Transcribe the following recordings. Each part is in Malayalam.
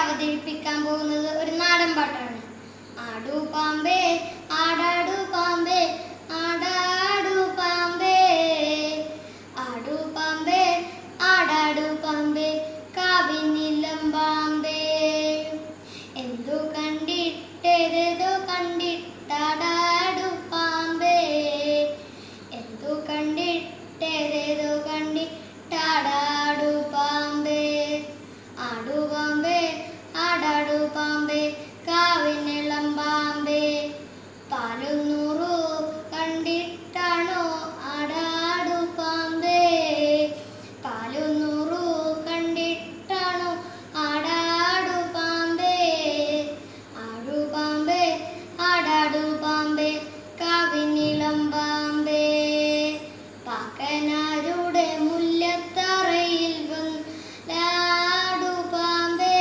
അവതരിപ്പിക്കാൻ പോകുന്നത് ഒരു നാടൻ പാട്ടാണ് ആടു പാമ്പേ ആടാടു പാമ്പേ ആടാടു പാമ്പേ ആടു പാമ്പേ ആടാടു പാമ്പേ കാവിനിലം പാമ്പേ എന്തു കണ്ടിട്ടേതോ കണ്ടിട്ടാടാടു പാമ്പേ എന്തു കണ്ടിട്ടേതോ കണ്ടിട്ടാടാടു പാമ്പേ ആടു പാമ്പേ ആടാടു പാമ്പേ കാവിനിളം പാമ്പേ പാലുന്നൂറു കണ്ടിട്ടാണോ ആടാടു പാമ്പേ പാലുന്നൂറു കണ്ടിട്ടാണോ ആടാടു പാമ്പേ ആടു പാമ്പേ ആടാടു പാമ്പേ കാവിനിളം പാമ്പേ പാക്കനാരുടെ മുല്ലത്തറയിൽ വന്നാടു പാമ്പേ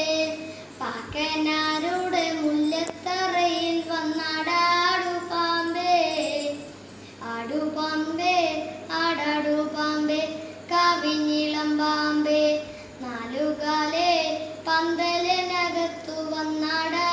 പാക്കനാരുടെ മുല്ലത്തറയിൽ വന്നാടാടു പാമ്പേ ആടു പാമ്പേ ആടാടു പാമ്പേ കാവിനിളം പാമ്പേ നാലുകാലേ പന്തലിനകത്തു വന്നാടാ